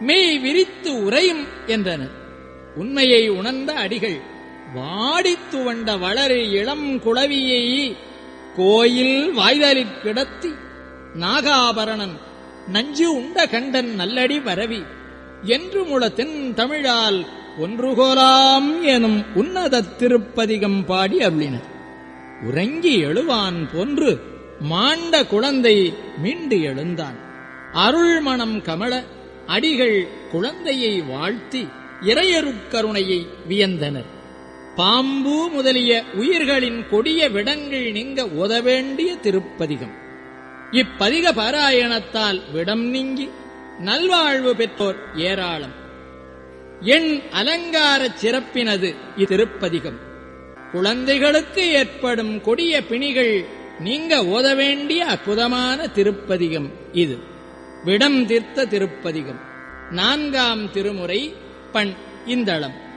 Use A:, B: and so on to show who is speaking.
A: மெய் விரித்து உரையும் என்றனர் உண்மையை உணர்ந்த அடிகள் வாடித் துவண்ட வளரு இளம் குளவியை கோயில் வாய்தலிற் கிடத்தி நாகாபரணன் நஞ்சு உண்ட கண்டன் நல்லடி வரவி என்று முள தென் தமிழால் ஒன்றுகோலாம் எனும் உன்னத திருப்பதிகம் பாடி அருளினர் உறங்கி எழுவான் போன்று மாண்ட குழந்தை மீண்டு எழுந்தான் அருள்மணம் கமல அடிகள் குழந்தையை வாழ்த்தி இறையருக்கருணையை வியந்தனர் பாம்பு முதலிய உயிர்களின் கொடிய விடங்கள் நீங்க உதவேண்டிய திருப்பதிகம் இப்பதிக பாராயணத்தால் விடம் நீங்கி நல்வாழ்வு பெற்றோர் ஏராளம் எண் அலங்கார சிறப்பினது இத்திருப்பதிகம் குழந்தைகளுக்கு ஏற்படும் கொடிய பிணிகள் நீங்க ஓத வேண்டிய அற்புதமான திருப்பதிகம் இது விடம் தீர்த்த திருப்பதிகம் நான்காம் திருமுறை பண் இந்தளம்